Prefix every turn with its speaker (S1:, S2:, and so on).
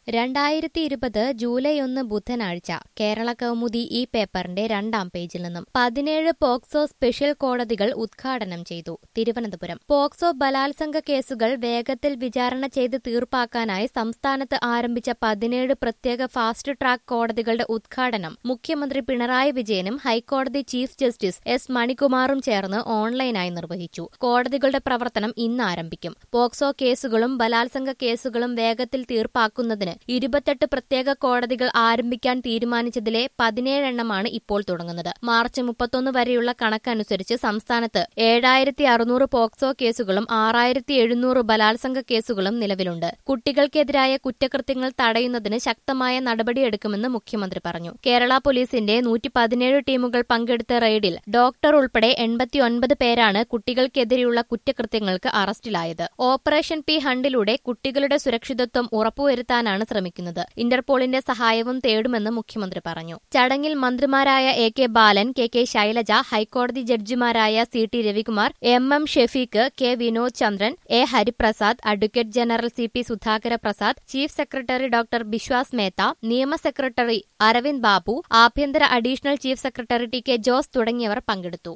S1: രണ്ടായിരത്തി ഇരുപത് ജൂലൈ ഒന്ന് ബുധനാഴ്ച കേരള കൗമുദി ഈ പേപ്പറിന്റെ രണ്ടാം പേജിൽ നിന്നും പതിനേഴ് പോക്സോ സ്പെഷ്യൽ കോടതികൾ ഉദ്ഘാടനം ചെയ്തു തിരുവനന്തപുരം പോക്സോ ബലാത്സംഗ കേസുകൾ വേഗത്തിൽ വിചാരണ ചെയ്ത് തീർപ്പാക്കാനായി സംസ്ഥാനത്ത് ആരംഭിച്ച പതിനേഴ് പ്രത്യേക ഫാസ്റ്റ് ട്രാക്ക് കോടതികളുടെ ഉദ്ഘാടനം മുഖ്യമന്ത്രി പിണറായി വിജയനും ഹൈക്കോടതി ചീഫ് ജസ്റ്റിസ് എസ് മണികുമാറും ചേർന്ന് ഓൺലൈനായി നിർവഹിച്ചു കോടതികളുടെ പ്രവർത്തനം ഇന്ന് ആരംഭിക്കും പോക്സോ കേസുകളും ബലാത്സംഗ കേസുകളും വേഗത്തിൽ തീർപ്പാക്കുന്നതിന് ഇരുപത്തെട്ട് പ്രത്യേക കോടതികൾ ആരംഭിക്കാൻ തീരുമാനിച്ചതിലെ പതിനേഴെണ്ണമാണ് ഇപ്പോൾ തുടങ്ങുന്നത് മാർച്ച് മുപ്പത്തൊന്ന് വരെയുള്ള കണക്കനുസരിച്ച് സംസ്ഥാനത്ത് ഏഴായിരത്തി അറുന്നൂറ് പോക്സോ കേസുകളും ആറായിരത്തി എഴുന്നൂറ് ബലാത്സംഗ കേസുകളും നിലവിലുണ്ട് കുട്ടികൾക്കെതിരായ കുറ്റകൃത്യങ്ങൾ തടയുന്നതിന് ശക്തമായ നടപടിയെടുക്കുമെന്ന് മുഖ്യമന്ത്രി പറഞ്ഞു കേരള പോലീസിന്റെ നൂറ്റി പതിനേഴ് ടീമുകൾ പങ്കെടുത്ത റെയ്ഡിൽ ഡോക്ടർ ഉൾപ്പെടെ എൺപത്തിയൊൻപത് പേരാണ് കുട്ടികൾക്കെതിരെയുള്ള കുറ്റകൃത്യങ്ങൾക്ക് അറസ്റ്റിലായത് ഓപ്പറേഷൻ പി ഹണ്ടിലൂടെ കുട്ടികളുടെ സുരക്ഷിതത്വം ഉറപ്പുവരുത്താനാണ് ശ്രമിക്കുന്നത് ഇന്റർപോളിന്റെ സഹായവും തേടുമെന്ന് മുഖ്യമന്ത്രി പറഞ്ഞു ചടങ്ങിൽ മന്ത്രിമാരായ A K Balan K K Shailaja ഹൈക്കോടതി ജഡ്ജിമാരായ C T Ravikumar M M Shafeeq K Vinod Chandran A Hariprasad advocate general C P Sudhakara Prasad chief secretary doctor Biswas Mehta നിയമ സെക്രട്ടറി അരവിന്ദ് ബാബു ആഭ്യന്തര additional chief secretary T K Jose തുടങ്ങിയവർ പങ്കെടുത്തു